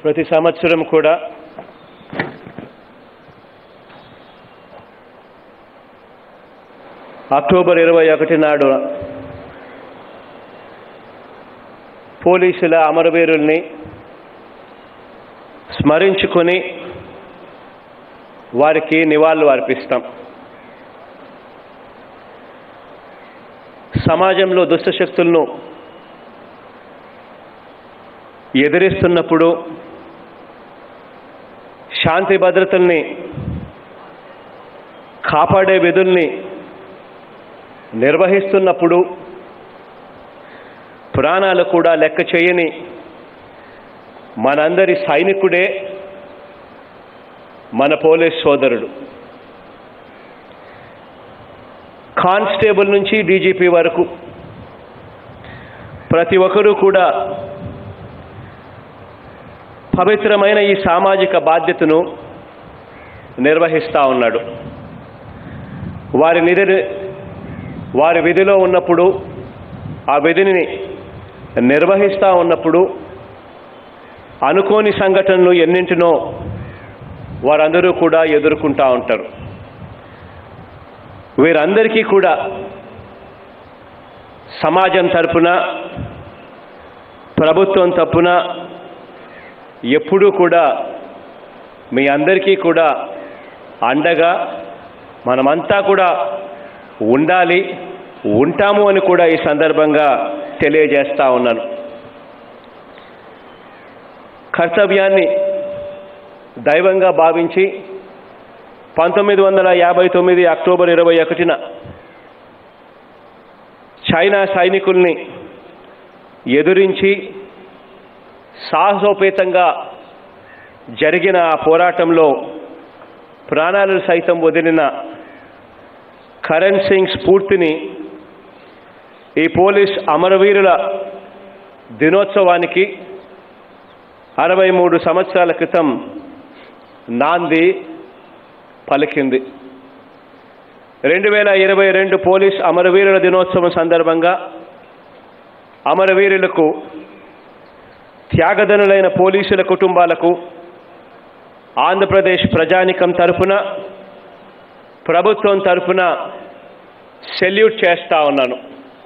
ప్రతి సంవత్సరం కూడా అక్టోబర్ ఇరవై ఒకటి నాడు పోలీసుల అమరవీరుల్ని స్మరించుకొని వారికి నివాళులు అర్పిస్తాం సమాజంలో దుష్టశక్తులను ఎదిరిస్తున్నప్పుడు శాంతి భద్రతల్ని కాపాడే విధుల్ని నిర్వహిస్తున్నప్పుడు ప్రాణాలు కూడా లెక్క చేయని మనందరి సైనికుడే మన పోలీస్ సోదరుడు కానిస్టేబుల్ నుంచి డీజీపీ వరకు ప్రతి ఒక్కరూ కూడా పవిత్రమైన ఈ సామాజిక బాధ్యతను నిర్వహిస్తూ ఉన్నాడు వారి నిధి వారి విధిలో ఉన్నప్పుడు ఆ విధిని నిర్వహిస్తూ ఉన్నప్పుడు అనుకోని సంఘటనలు ఎన్నింటినో వారందరూ కూడా ఎదుర్కొంటూ ఉంటారు వీరందరికీ కూడా సమాజం తరపున ప్రభుత్వం తప్పున ఎప్పుడూ కూడా మీ అందరికీ కూడా అండగా మనమంతా కూడా ఉండాలి ఉంటాము అని కూడా ఈ సందర్భంగా తెలియజేస్తా ఉన్నాను కర్తవ్యాన్ని దైవంగా భావించి పంతొమ్మిది వందల యాభై తొమ్మిది అక్టోబర్ ఇరవై ఒకటిన చైనా సైనికుల్ని ఎదురించి సాహసోపేతంగా జరిగిన ఆ పోరాటంలో ప్రాణాలు సైతం వదిలిన కరణ్ సింగ్ స్ఫూర్తిని ఈ పోలీస్ అమరవీరుల దినోత్సవానికి అరవై మూడు సంవత్సరాల క్రితం నాంది పలికింది రెండు వేల ఇరవై రెండు పోలీస్ అమరవీరుల దినోత్సవం సందర్భంగా అమరవీరులకు త్యాగధనులైన పోలీసుల కుటుంబాలకు ఆంధ్రప్రదేశ్ ప్రజానికం తరఫున ప్రభుత్వం తరఫున సెల్యూట్ చేస్తా ఉన్నాను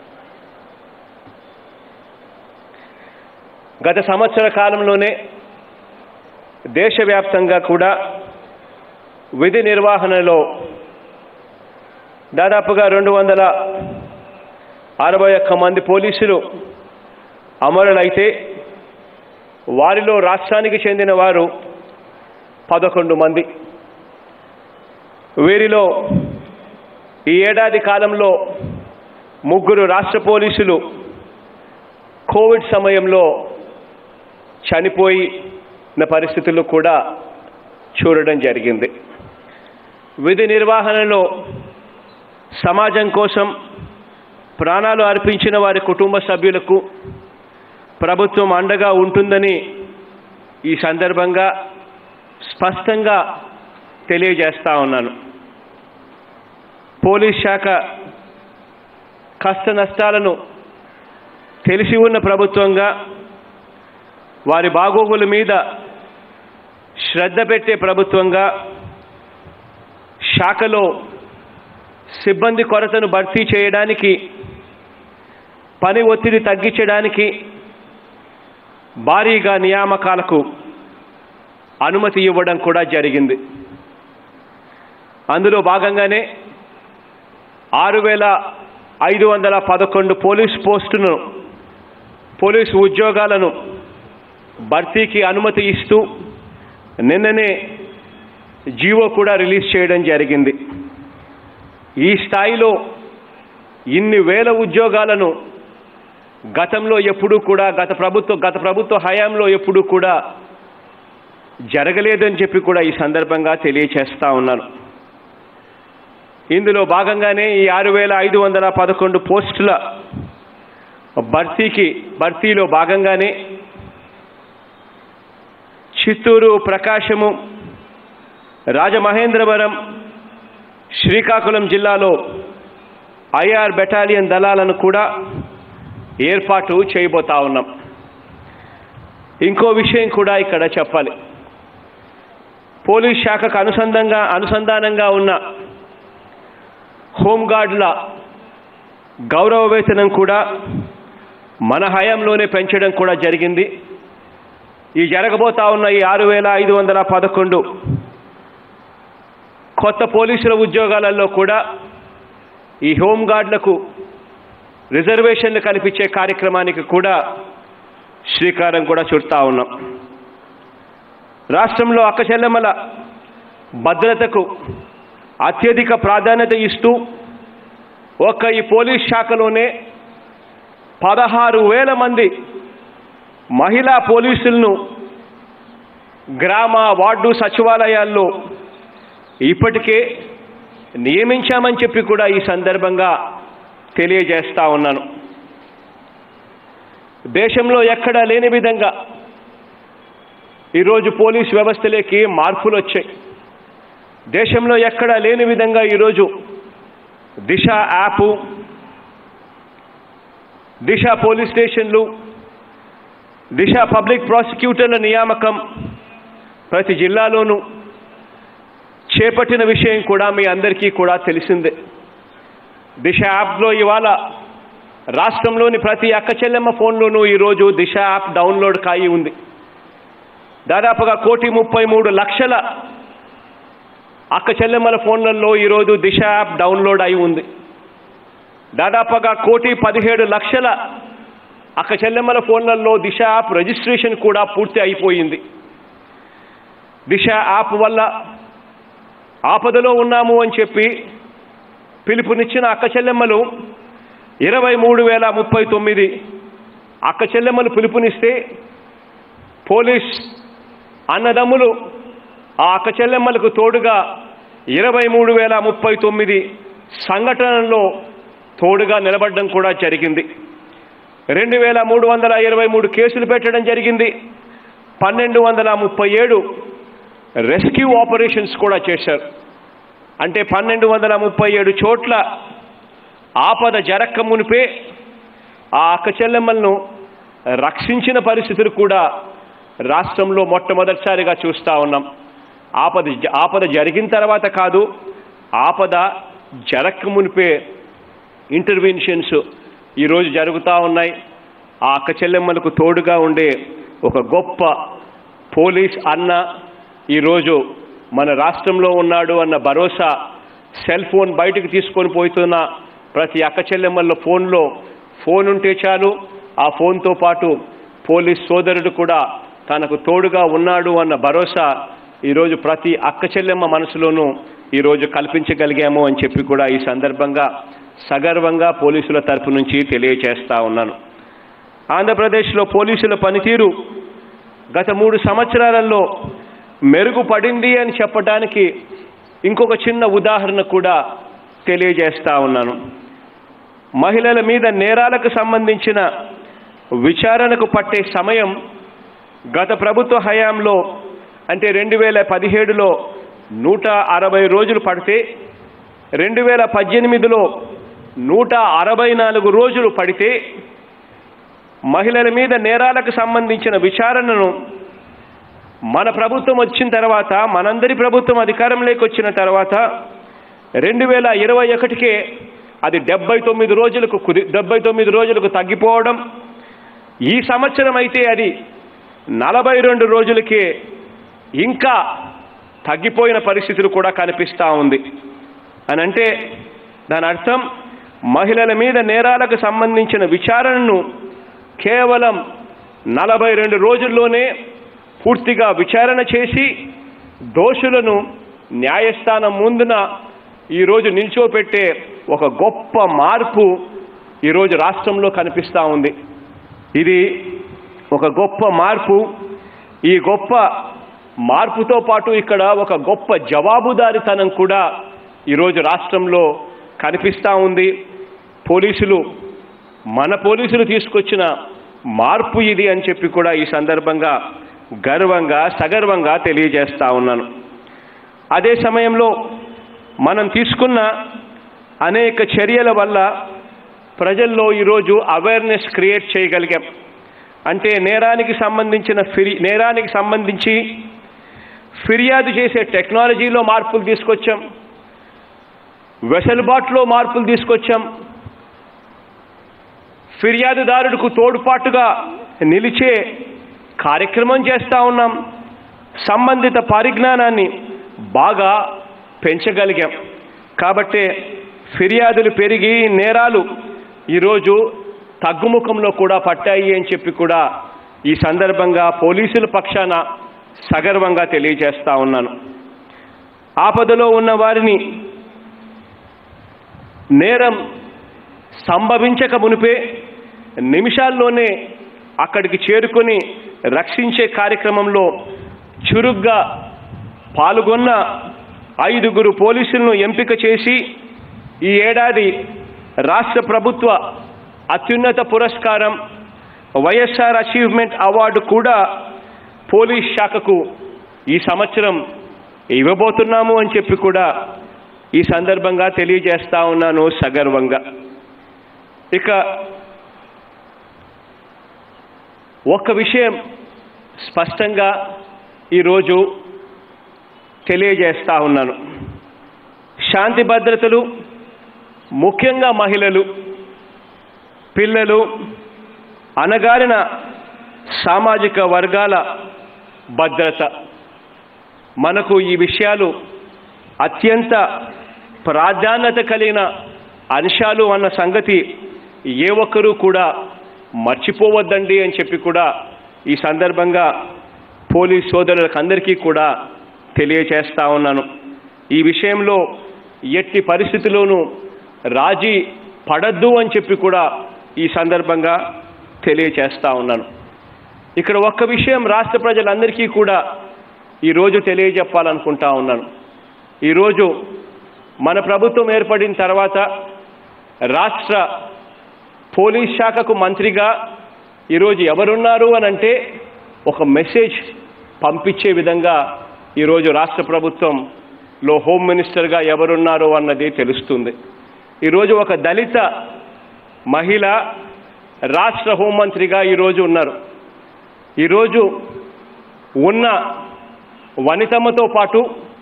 గత సంవత్సర కాలంలోనే దేశవ్యాప్తంగా కూడా విధి నిర్వహణలో దాదాపుగా రెండు వందల అరవై ఒక్క మంది పోలీసులు అమరులైతే వారిలో రాష్ట్రానికి చెందిన వారు పదకొండు మంది వీరిలో ఈ ఏడాది కాలంలో ముగ్గురు రాష్ట్ర పోలీసులు కోవిడ్ సమయంలో చనిపోయిన పరిస్థితులు కూడా చూడడం జరిగింది విధి నిర్వహణలో సమాజం కోసం ప్రాణాలు అర్పించిన వారి కుటుంబ సభ్యులకు ప్రభుత్వం అండగా ఉంటుందని ఈ సందర్భంగా స్పష్టంగా తెలియజేస్తా ఉన్నాను పోలీస్ శాఖ కష్ట నష్టాలను తెలిసి ఉన్న ప్రభుత్వంగా వారి బాగోగుల మీద శ్రద్ధ పెట్టే ప్రభుత్వంగా శాఖలో సిబ్బంది కొరతను భర్తీ చేయడానికి పని ఒత్తిడి తగ్గించడానికి భారీగా నియామకాలకు అనుమతి ఇవ్వడం కూడా జరిగింది అందులో భాగంగానే ఆరు వేల ఐదు వందల పదకొండు పోలీస్ పోస్టును పోలీసు ఉద్యోగాలను భర్తీకి అనుమతి ఇస్తూ నిన్ననే జీవో కూడా రిలీజ్ చేయడం జరిగింది ఈ స్థాయిలో ఇన్ని వేల ఉద్యోగాలను గతంలో ఎప్పుడూ కూడా గత ప్రభుత్వ గత ప్రభుత్వ హయాంలో ఎప్పుడూ కూడా జరగలేదని చెప్పి కూడా ఈ సందర్భంగా తెలియచేస్తా ఉన్నాను ఇందులో భాగంగానే ఈ ఆరు వేల ఐదు వందల పదకొండు పోస్టుల భర్తీకి భర్తీలో భాగంగానే చిత్తూరు ప్రకాశము రాజమహేంద్రవరం శ్రీకాకుళం జిల్లాలో ఐఆర్ బెటాలియన్ దళాలను కూడా ఏర్పాటు చేయబోతా ఉన్నాం ఇంకో విషయం కూడా ఇక్కడ చెప్పాలి పోలీస్ శాఖకు అనుసంధంగా అనుసంధానంగా ఉన్న హోంగార్డుల గౌరవ వేతనం కూడా మన హయాంలోనే పెంచడం కూడా జరిగింది ఈ జరగబోతా ఉన్న ఈ ఆరు వేల ఐదు వందల పదకొండు కొత్త పోలీసుల ఉద్యోగాలలో కూడా ఈ హోంగార్డులకు రిజర్వేషన్లు కల్పించే కార్యక్రమానికి కూడా శ్రీకారం కూడా చుడతా ఉన్నాం రాష్ట్రంలో అక్కచెల్లెమ్మల భద్రతకు అత్యధిక ప్రాధాన్యత ఇస్తూ ఒక్క ఈ పోలీస్ శాఖలోనే పదహారు వేల మంది మహిళా పోలీసులను గ్రామ వార్డు సచివాలయాల్లో ఇప్పటికే నియమించామని చెప్పి కూడా ఈ సందర్భంగా తెలియజేస్తా ఉన్నాను దేశంలో ఎక్కడా లేని విధంగా ఈరోజు పోలీస్ వ్యవస్థలోకి మార్పులు వచ్చాయి దేశంలో ఎక్కడా లేని విధంగా ఈరోజు దిశ యాప్ దిశ పోలీస్ స్టేషన్లు దిశ పబ్లిక్ ప్రాసిక్యూటర్ల నియామకం ప్రతి జిల్లాలోనూ చేపట్టిన విషయం కూడా మీ అందరికీ కూడా తెలిసిందే దిశ యాప్లో ఇవాళ రాష్ట్రంలోని ప్రతి అక్క చెల్లెమ్మ ఫోన్లోనూ ఈరోజు దిశ యాప్ డౌన్లోడ్ కాయి ఉంది దాదాపుగా కోటి ముప్పై మూడు లక్షల అక్క చెల్లెమ్మల ఫోన్లలో ఈరోజు దిశ యాప్ డౌన్లోడ్ అయి ఉంది దాదాపుగా కోటి పదిహేడు లక్షల అక్క చెల్లెమ్మల ఫోన్లలో దిశ యాప్ రిజిస్ట్రేషన్ కూడా పూర్తి అయిపోయింది దిశ యాప్ వల్ల ఆపదలో ఉన్నాము అని చెప్పి పిలుపునిచ్చిన అక్క చెల్లెమ్మలు ఇరవై మూడు వేల ముప్పై తొమ్మిది అక్క చెల్లెమ్మలు పిలుపునిస్తే పోలీస్ అన్నదమ్ములు ఆ అక్క చెల్లెమ్మలకు తోడుగా ఇరవై మూడు వేల ముప్పై తొమ్మిది సంఘటనల్లో తోడుగా నిలబడడం కూడా జరిగింది రెండు వేల మూడు వందల ఇరవై మూడు కేసులు పెట్టడం జరిగింది పన్నెండు వందల ముప్పై ఏడు రెస్క్యూ ఆపరేషన్స్ కూడా చేశారు అంటే పన్నెండు వందల ముప్పై ఏడు చోట్ల ఆపద జరక్క మునిపే ఆ అక్క చెల్లెమ్మలను రక్షించిన పరిస్థితులు కూడా రాష్ట్రంలో మొట్టమొదటిసారిగా చూస్తూ ఉన్నాం ఆపద ఆపద జరిగిన తర్వాత కాదు ఆపద జరక్క మునిపే ఇంటర్వెన్షన్స్ ఈరోజు జరుగుతూ ఉన్నాయి ఆ అక్క చెల్లెమ్మలకు తోడుగా ఉండే ఒక గొప్ప పోలీస్ అన్న ఈరోజు మన రాష్ట్రంలో ఉన్నాడు అన్న భరోసా సెల్ ఫోన్ బయటకు తీసుకొని పోతున్న ప్రతి అక్క చెల్లెమ్మల ఫోన్లో ఫోన్ ఉంటే చాలు ఆ ఫోన్తో పాటు పోలీస్ సోదరుడు కూడా తనకు తోడుగా ఉన్నాడు అన్న భరోసా ఈరోజు ప్రతి అక్క చెల్లెమ్మ మనసులోనూ ఈరోజు కల్పించగలిగాము అని చెప్పి కూడా ఈ సందర్భంగా సగర్వంగా పోలీసుల తరపు నుంచి తెలియచేస్తా ఉన్నాను ఆంధ్రప్రదేశ్లో పోలీసుల పనితీరు గత మూడు సంవత్సరాలలో మెరుగుపడింది అని చెప్పడానికి ఇంకొక చిన్న ఉదాహరణ కూడా తెలియజేస్తా ఉన్నాను మహిళల మీద నేరాలకు సంబంధించిన విచారణకు పట్టే సమయం గత ప్రభుత్వ హయాంలో అంటే రెండు వేల పదిహేడులో నూట అరవై రోజులు పడితే రెండు వేల పద్దెనిమిదిలో నూట అరవై నాలుగు రోజులు పడితే మహిళల మీద నేరాలకు సంబంధించిన విచారణను మన ప్రభుత్వం వచ్చిన తర్వాత మనందరి ప్రభుత్వం అధికారంలోకి వచ్చిన తర్వాత రెండు వేల ఇరవై ఒకటికే అది డెబ్బై తొమ్మిది రోజులకు కుది డెబ్బై తొమ్మిది రోజులకు తగ్గిపోవడం ఈ సంవత్సరం అయితే అది నలభై రెండు రోజులకే ఇంకా తగ్గిపోయిన పరిస్థితులు కూడా కనిపిస్తూ ఉంది అని అంటే దాని అర్థం మహిళల మీద నేరాలకు సంబంధించిన విచారణను కేవలం నలభై రెండు రోజుల్లోనే పూర్తిగా విచారణ చేసి దోషులను న్యాయస్థానం ముందున ఈరోజు నిల్చోపెట్టే ఒక గొప్ప మార్పు ఈరోజు రాష్ట్రంలో కనిపిస్తూ ఉంది ఇది ఒక గొప్ప మార్పు ఈ గొప్ప మార్పుతో పాటు ఇక్కడ ఒక గొప్ప జవాబుదారితనం కూడా ఈరోజు రాష్ట్రంలో కనిపిస్తూ ఉంది పోలీసులు మన పోలీసులు తీసుకొచ్చిన మార్పు ఇది అని చెప్పి కూడా ఈ సందర్భంగా గర్వంగా సగర్వంగా తెలియజేస్తా ఉన్నాను అదే సమయంలో మనం తీసుకున్న అనేక చర్యల వల్ల ప్రజల్లో ఈరోజు అవేర్నెస్ క్రియేట్ చేయగలిగాం అంటే నేరానికి సంబంధించిన ఫిరి నేరానికి సంబంధించి ఫిర్యాదు చేసే టెక్నాలజీలో మార్పులు తీసుకొచ్చాం వెసలుబాటులో మార్పులు తీసుకొచ్చాం ఫిర్యాదుదారుడికి తోడ్పాటుగా నిలిచే కార్యక్రమం చేస్తూ ఉన్నాం సంబంధిత పరిజ్ఞానాన్ని బాగా పెంచగలిగాం కాబట్టే ఫిర్యాదులు పెరిగి నేరాలు ఈరోజు తగ్గుముఖంలో కూడా పట్టాయి అని చెప్పి కూడా ఈ సందర్భంగా పోలీసుల పక్షాన సగర్వంగా తెలియజేస్తా ఉన్నాను ఆపదలో ఉన్న వారిని నేరం సంభవించక మునిపే నిమిషాల్లోనే అక్కడికి చేరుకొని రక్షించే కార్యక్రమంలో చురుగ్గా పాల్గొన్న ఐదుగురు పోలీసులను ఎంపిక చేసి ఈ ఏడాది రాష్ట్ర ప్రభుత్వ అత్యున్నత పురస్కారం వైఎస్ఆర్ అచీవ్మెంట్ అవార్డు కూడా పోలీస్ శాఖకు ఈ సంవత్సరం ఇవ్వబోతున్నాము అని చెప్పి కూడా ఈ సందర్భంగా తెలియజేస్తా ఉన్నాను సగర్వంగా ఇక ఒక్క విషయం స్పష్టంగా ఈరోజు తెలియజేస్తా ఉన్నాను శాంతి భద్రతలు ముఖ్యంగా మహిళలు పిల్లలు అనగారిన సామాజిక వర్గాల భద్రత మనకు ఈ విషయాలు అత్యంత ప్రాధాన్యత కలిగిన అంశాలు అన్న సంగతి ఏ ఒక్కరూ కూడా మర్చిపోవద్దండి అని చెప్పి కూడా ఈ సందర్భంగా పోలీస్ సోదరులకు అందరికీ కూడా తెలియచేస్తా ఉన్నాను ఈ విషయంలో ఎట్టి పరిస్థితిలోనూ రాజీ పడద్దు అని చెప్పి కూడా ఈ సందర్భంగా తెలియచేస్తా ఉన్నాను ఇక్కడ ఒక్క విషయం రాష్ట్ర ప్రజలందరికీ కూడా ఈరోజు తెలియజెప్పాలనుకుంటా ఉన్నాను ఈరోజు మన ప్రభుత్వం ఏర్పడిన తర్వాత రాష్ట్ర పోలీస్ శాఖకు మంత్రిగా ఈరోజు ఎవరున్నారు అని అంటే ఒక మెసేజ్ పంపించే విధంగా ఈరోజు రాష్ట్ర ప్రభుత్వంలో హోమ్ మినిస్టర్గా ఎవరున్నారు అన్నది తెలుస్తుంది ఈరోజు ఒక దళిత మహిళ రాష్ట్ర హోంమంత్రిగా ఈరోజు ఉన్నారు ఈరోజు ఉన్న వనితమ్మతో పాటు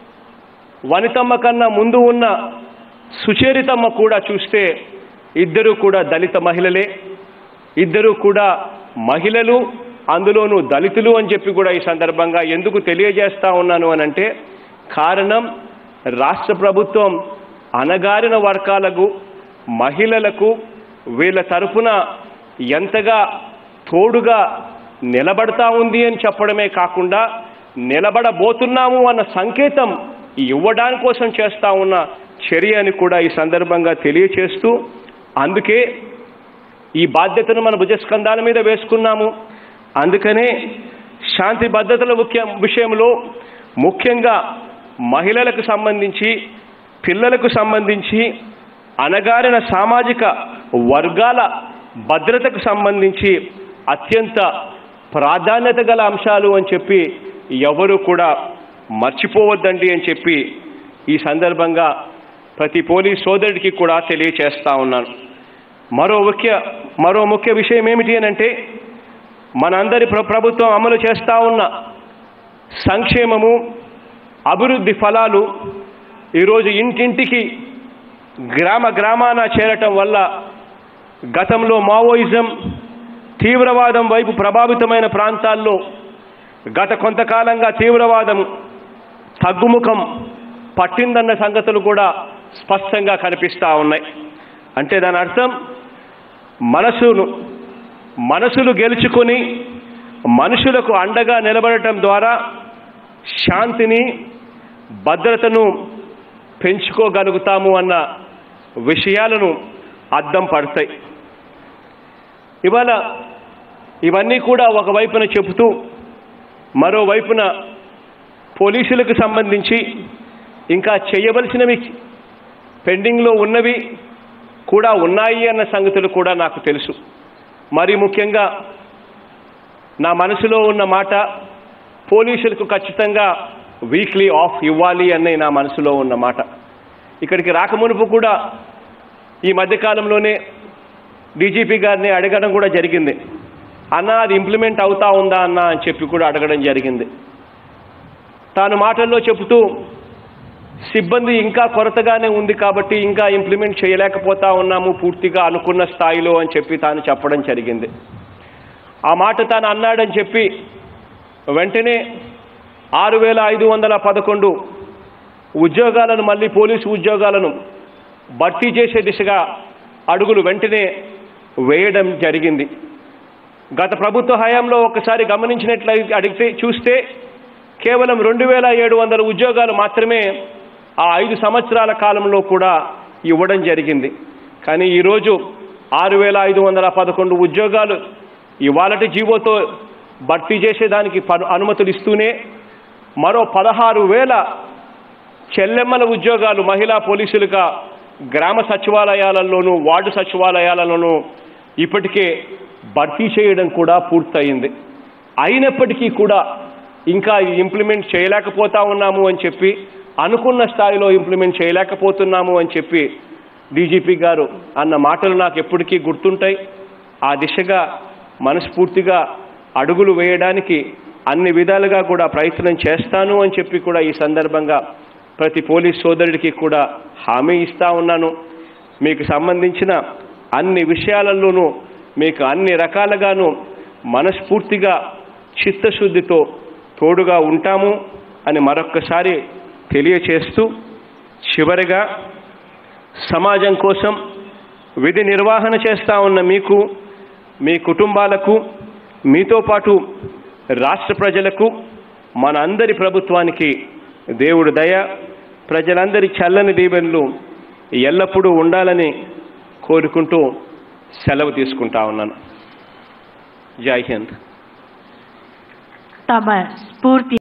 వనితమ్మ కన్నా ముందు ఉన్న సుచరితమ్మ కూడా చూస్తే ఇద్దరు కూడా దళిత మహిళలే ఇద్దరు కూడా మహిళలు అందులోనూ దళితులు అని చెప్పి కూడా ఈ సందర్భంగా ఎందుకు తెలియజేస్తా ఉన్నాను అని అంటే కారణం రాష్ట్ర ప్రభుత్వం అనగారిన వర్గాలకు మహిళలకు వీళ్ళ తరఫున ఎంతగా తోడుగా నిలబడతా ఉంది అని చెప్పడమే కాకుండా నిలబడబోతున్నాము అన్న సంకేతం ఇవ్వడానికి కోసం చేస్తా ఉన్న చర్య అని కూడా ఈ సందర్భంగా తెలియచేస్తూ అందుకే ఈ బాధ్యతను మన భుజస్కంధాల మీద వేసుకున్నాము అందుకనే శాంతి భద్రతల ముఖ్య విషయంలో ముఖ్యంగా మహిళలకు సంబంధించి పిల్లలకు సంబంధించి అనగారిన సామాజిక వర్గాల భద్రతకు సంబంధించి అత్యంత ప్రాధాన్యత గల అంశాలు అని చెప్పి ఎవరు కూడా మర్చిపోవద్దండి అని చెప్పి ఈ సందర్భంగా ప్రతి పోలీస్ సోదరుడికి కూడా తెలియచేస్తా ఉన్నాను మరో ముఖ్య మరో ముఖ్య విషయం ఏమిటి అని అంటే మనందరి ప్ర ప్రభుత్వం అమలు చేస్తా ఉన్న సంక్షేమము అభివృద్ధి ఫలాలు ఈరోజు ఇంటింటికి గ్రామ గ్రామాన చేరటం వల్ల గతంలో మావోయిజం తీవ్రవాదం వైపు ప్రభావితమైన ప్రాంతాల్లో గత కొంతకాలంగా తీవ్రవాదం తగ్గుముఖం పట్టిందన్న సంగతులు కూడా స్పష్టంగా కనిపిస్తూ ఉన్నాయి అంటే దాని అర్థం మనసును మనసులు గెలుచుకొని మనుషులకు అండగా నిలబడటం ద్వారా శాంతిని భద్రతను పెంచుకోగలుగుతాము అన్న విషయాలను అద్దం పడతాయి ఇవాళ ఇవన్నీ కూడా ఒకవైపున చెబుతూ మరోవైపున పోలీసులకు సంబంధించి ఇంకా చేయవలసినవి పెండింగ్లో ఉన్నవి కూడా ఉన్నాయి అన్న సంగతులు కూడా నాకు తెలుసు మరి ముఖ్యంగా నా మనసులో ఉన్న మాట పోలీసులకు ఖచ్చితంగా వీక్లీ ఆఫ్ ఇవ్వాలి అనే నా మనసులో ఉన్న మాట ఇక్కడికి రాకమునుపు కూడా ఈ మధ్యకాలంలోనే డీజీపీ గారిని అడగడం కూడా జరిగింది అన్న అది ఇంప్లిమెంట్ అవుతా ఉందా అన్న అని చెప్పి కూడా అడగడం జరిగింది తాను మాటల్లో చెబుతూ సిబ్బంది ఇంకా కొరతగానే ఉంది కాబట్టి ఇంకా ఇంప్లిమెంట్ చేయలేకపోతా ఉన్నాము పూర్తిగా అనుకున్న స్థాయిలో అని చెప్పి తాను చెప్పడం జరిగింది ఆ మాట తాను అన్నాడని చెప్పి వెంటనే ఆరు వేల ఐదు వందల పదకొండు ఉద్యోగాలను మళ్ళీ పోలీసు ఉద్యోగాలను భర్తీ చేసే దిశగా అడుగులు వెంటనే వేయడం జరిగింది గత ప్రభుత్వ హయాంలో ఒకసారి గమనించినట్లయితే అడిగితే చూస్తే కేవలం రెండు వేల ఏడు వందల ఉద్యోగాలు మాత్రమే ఆ ఐదు సంవత్సరాల కాలంలో కూడా ఇవ్వడం జరిగింది కానీ ఈరోజు ఆరు వేల ఐదు వందల పదకొండు ఉద్యోగాలు ఇవాళటి జీవోతో భర్తీ చేసేదానికి పను- అనుమతులు ఇస్తూనే మరో పదహారు వేల చెల్లెమ్మల ఉద్యోగాలు మహిళా పోలీసులుగా గ్రామ సచివాలయాలలోనూ వార్డు సచివాలయాలలోనూ ఇప్పటికే భర్తీ చేయడం కూడా పూర్తయింది అయినప్పటికీ కూడా ఇంకా ఇంప్లిమెంట్ చేయలేకపోతా ఉన్నాము అని చెప్పి అనుకున్న స్థాయిలో ఇంప్లిమెంట్ చేయలేకపోతున్నాము అని చెప్పి డీజీపీ గారు అన్న మాటలు నాకు ఎప్పటికీ గుర్తుంటాయి ఆ దిశగా మనస్ఫూర్తిగా అడుగులు వేయడానికి అన్ని విధాలుగా కూడా ప్రయత్నం చేస్తాను అని చెప్పి కూడా ఈ సందర్భంగా ప్రతి పోలీస్ సోదరుడికి కూడా హామీ ఇస్తా ఉన్నాను మీకు సంబంధించిన అన్ని విషయాలలోనూ మీకు అన్ని రకాలుగాను మనస్ఫూర్తిగా చిత్తశుద్ధితో తోడుగా ఉంటాము అని మరొక్కసారి తెలియచేస్తూ చివరిగా సమాజం కోసం విధి నిర్వహణ చేస్తా ఉన్న మీకు మీ కుటుంబాలకు మీతో పాటు రాష్ట్ర ప్రజలకు మన అందరి ప్రభుత్వానికి దేవుడు దయ ప్రజలందరి చల్లని దీవెనలు ఎల్లప్పుడూ ఉండాలని కోరుకుంటూ సెలవు తీసుకుంటా ఉన్నాను జై హింద్ తమ స్ఫూర్తి